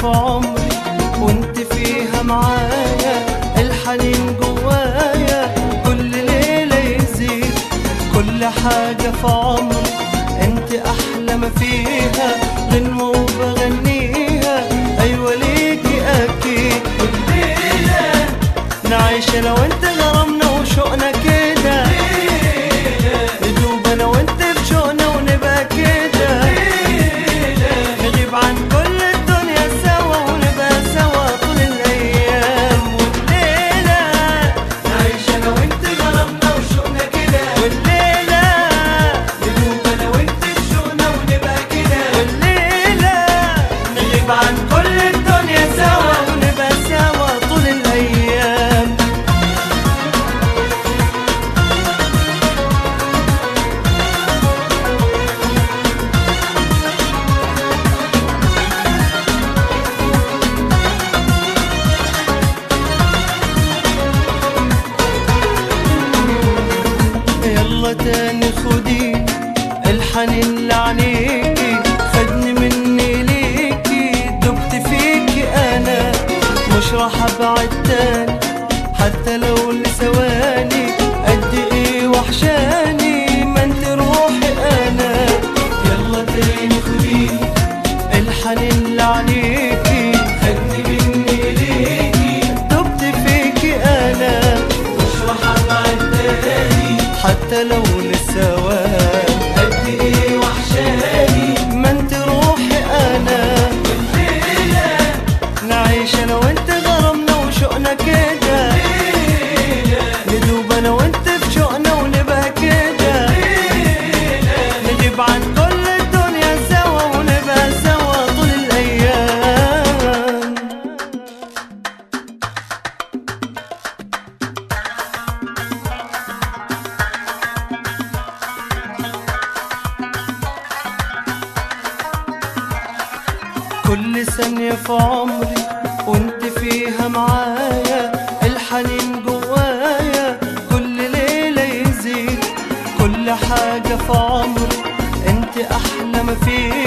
في عمري وانت فيها معايا الحنين جوايا كل ليلة يزيد كل حاجة في عمري انت احلى ما فيها غنوة وبغنيها ايوه ليكي اكيد كل ليلة نعيش انا وانت غرامنا وشوقنا كده ندوب انا وانت في شوقنا ونبقى كده نغيب عن كل الدنيا سوا ونبقى سوا طول الايام والليله نعيش انا وانت غرامنا وشوقنا كده والليله ندوب انا وانت في شوقنا ونبقى كده والليله نغيب عن كل الدنيا سوا ونبقى سوا طول الايام يلا تاني خدي الحنين لعنيكي خدني مني ليكي دبت فيكي انا مش راح ابعد تاني حتى لو لثواني قد ايه وحشاني ما انت روحي انا يلا تاني خدي الحنين لعنيكي خدني مني ليكي دبت فيكي انا مش راح ابعد تاني حتى لو للثوان قد ايه وحشاني ما انت روحي انا نعيش انا وانت غرامنا وشوقنا كده ندوب انا وانت في شوقنا ونبقى كده نغيب عن كل الدنيا سوا ونبقى سوا طول الايام كل ثانية في عمري وانت فيها معايا الحنين جوايا كل ليلة يزيد كل حاجة في عمري انت احلى ما فيها